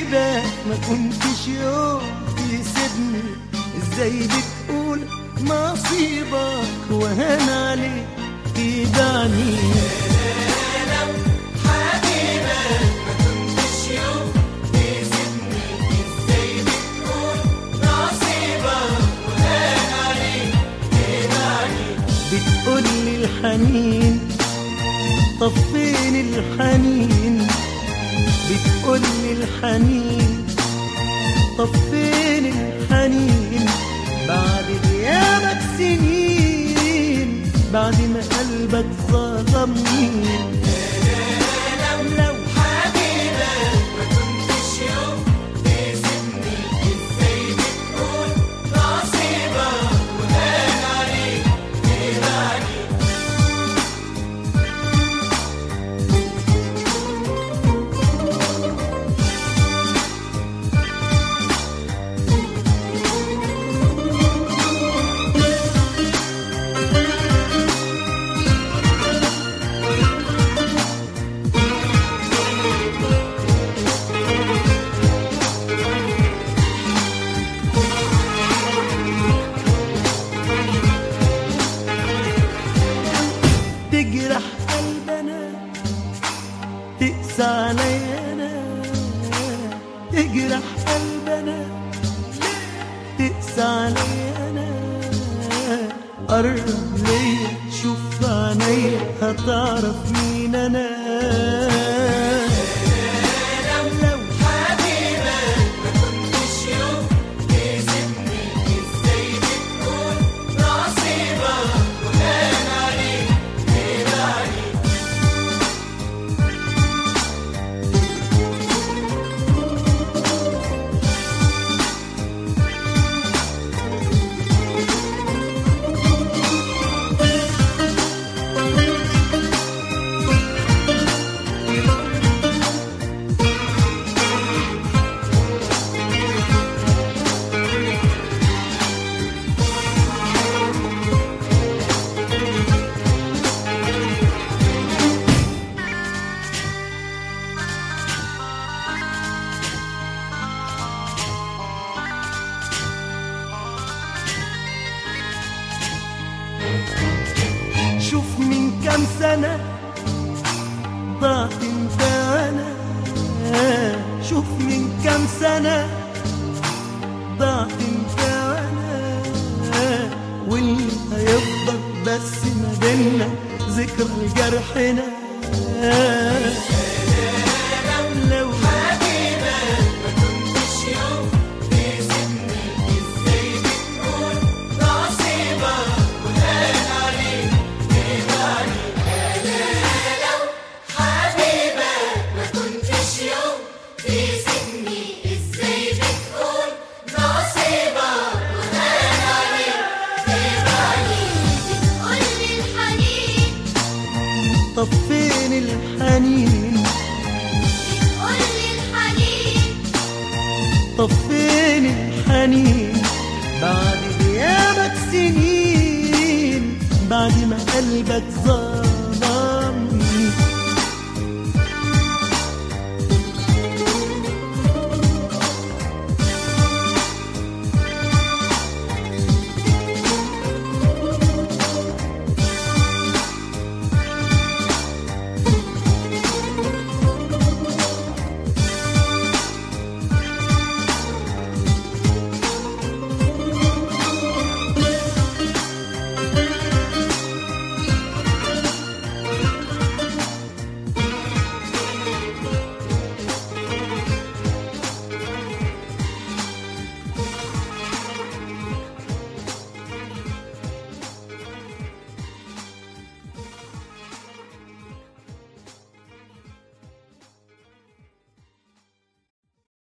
حبيبك ما كنتش يوم تسيبني ازاي بتقول نصيبك وهان عليك تدعني بتقول لي الحنين طب فين الحنين بتقول لي الحنين طب فين الحنين بعد غيابك سنين بعد ما قلبك ظلمني لو تجرح قلبنا تقسى عليا انا تجرح قلبنا تقسى عليا انا قرب ليا شوف في عينيا هتعرف مين انا لو شوف من كام سنة ضعت انت وانا شوف من كام سنة ضعت انت وانا واللي هيفضل بس ما بينا ذكرى جرحنا لو طب فين الحنين طب فين الحنين بعد غيابك سنين بعد ما قلبك ظهر